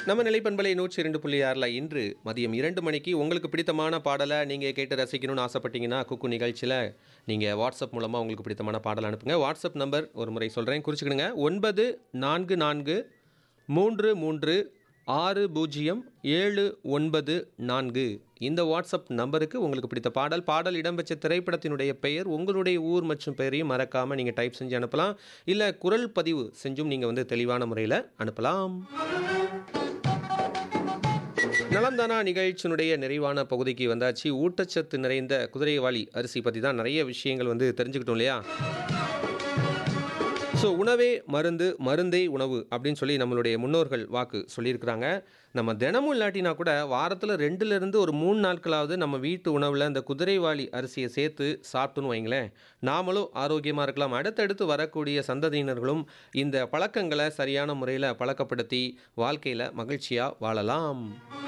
நம்ம நிலைப்பண்பலை நூற்றி இரண்டு புள்ளி ஆறில் இன்று மதியம் இரண்டு மணிக்கு உங்களுக்கு பிடித்தமான பாடலை நீங்கள் கேட்டு ரசிக்கணும்னு ஆசைப்பட்டீங்கன்னா குக்கு நிகழ்ச்சியில் நீங்கள் வாட்ஸ்அப் மூலமாக உங்களுக்கு பிடித்தமான பாடல் அனுப்புங்க வாட்ஸ்அப் நம்பர் ஒரு முறை சொல்கிறேன் குறிச்சிக்கிடுங்க ஒன்பது நான்கு நான்கு மூன்று மூன்று ஆறு பூஜ்ஜியம் ஏழு ஒன்பது நான்கு இந்த வாட்ஸ்அப் நம்பருக்கு உங்களுக்கு பிடித்த பாடல் பாடல் இடம்பெற்ற திரைப்படத்தினுடைய பெயர் உங்களுடைய ஊர் மற்றும் பெயரையும் மறக்காமல் நீங்கள் டைப் செஞ்சு அனுப்பலாம் இல்லை குரல் பதிவு செஞ்சும் நீங்கள் வந்து தெளிவான முறையில் அனுப்பலாம் நலம்தானா நிகழ்ச்சியினுடைய நிறைவான பகுதிக்கு வந்தாச்சு ஊட்டச்சத்து நிறைந்த குதிரைவாளி அரிசி பற்றி தான் நிறைய விஷயங்கள் வந்து தெரிஞ்சுக்கிட்டோம் இல்லையா ஸோ உணவே மருந்து மருந்தே உணவு அப்படின்னு சொல்லி நம்மளுடைய முன்னோர்கள் வாக்கு சொல்லியிருக்கிறாங்க நம்ம தினமும் இல்லாட்டினா கூட வாரத்தில் ரெண்டுலேருந்து ஒரு மூணு நாட்களாவது நம்ம வீட்டு உணவில் இந்த குதிரைவாளி அரிசியை சேர்த்து சாப்பிட்டுன்னு வைங்களேன் நாமளும் ஆரோக்கியமாக இருக்கலாம் அடுத்தடுத்து வரக்கூடிய சந்ததியினர்களும் இந்த பழக்கங்களை சரியான முறையில் பழக்கப்படுத்தி வாழ்க்கையில் மகிழ்ச்சியாக வாழலாம்